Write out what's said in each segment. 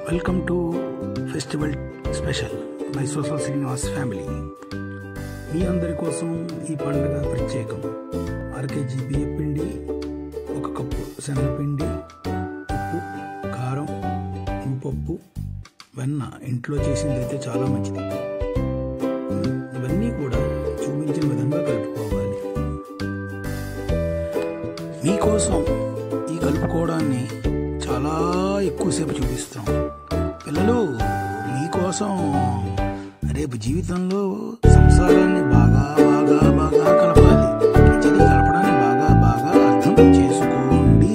Welcome to festival special my social Srinivas family మీ అందరి కోసం ఈ పండుగ ప్రత్యేకం అర కేజీ బియ్యం పిండి ఒక కప్పు శనగపిండి ఉప్పు కారం ఉప్పప్పు వెన్న ఇంట్లో చేసింది అయితే చాలా మంచిది ఇవన్నీ కూడా చూపించిన విధంగా కలుపుకోవాలి మీకోసం ఈ కలుపుకోవడాన్ని చాలా ఎక్కువసేపు చూపిస్తాం పిల్లలు మీకోసం రేపు జీవితంలో సంసారాన్ని బాగా బాగా బాగా కలపాలి ఇది కలపడాన్ని బాగా బాగా అర్థం చేసుకోండి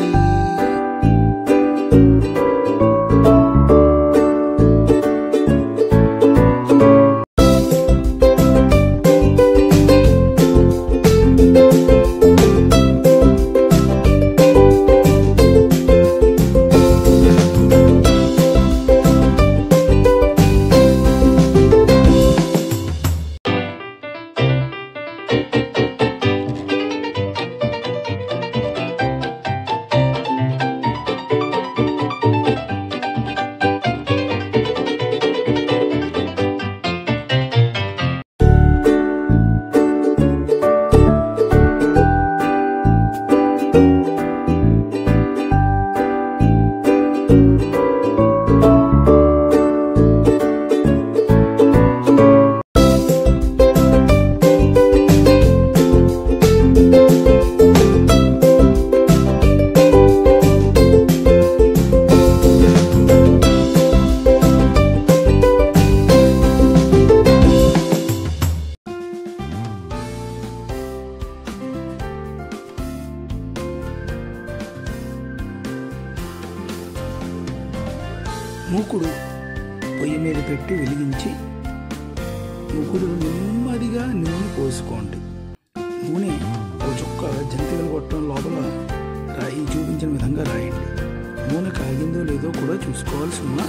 మూకుడు పొయ్యి మీద పెట్టి వెలిగించి మూకుడు నెమ్మదిగా నూనె పోసుకోండి నూనె ఒక చుక్క జంతికలు కొట్టడం లోపల రాయి చూపించిన విధంగా రాయండి నూనె కాగిందో లేదో కూడా చూసుకోవాల్సి ఉన్న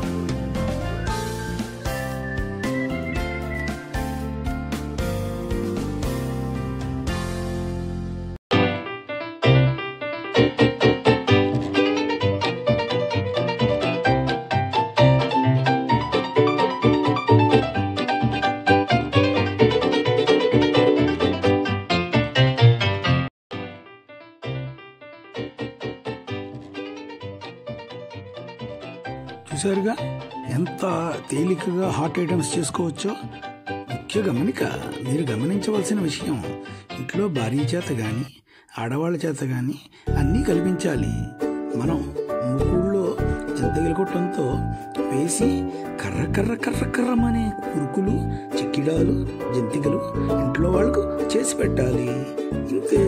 చూసారుగా ఎంత తేలికగా హాట్ ఐటమ్స్ చేసుకోవచ్చో ముఖ్య గమనిక మీరు గమనించవలసిన విషయం ఇంట్లో భార్య చేత కానీ ఆడవాళ్ళ చేత కానీ అన్నీ కల్పించాలి మనం ముక్కుల్లో చింతగిలి కొట్టంతో వేసి కర్ర కర్ర కర్ర కర్రమనే కురుకులు చిక్కిడాలు జంతికలు ఇంట్లో వాళ్ళకు చేసి పెట్టాలి ఇంతే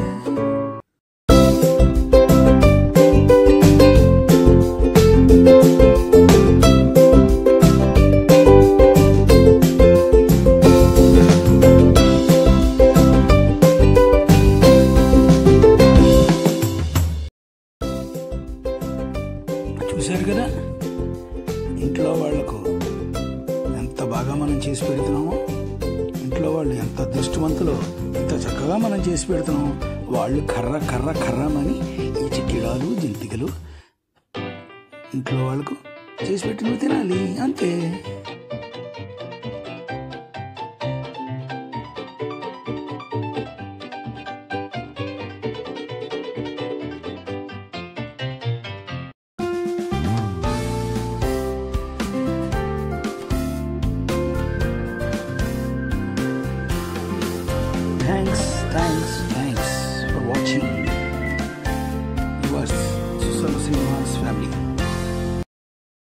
చూశారు కదా ఇంట్లో వాళ్లకు ఎంత బాగా మనం చేసి పెడుతున్నామో ఇంట్లో వాళ్ళు ఎంత అదృష్టవంతులో ఎంత చక్కగా మనం చేసి పెడుతున్నాం వాళ్ళు కర్ర కర్ర కర్రమని ఈ చిక్కిడాలు జంతికలు ఇంట్లో వాళ్ళకు చేసి పెట్టినవి తినాలి అంతే Thanks, thanks, thanks for watching.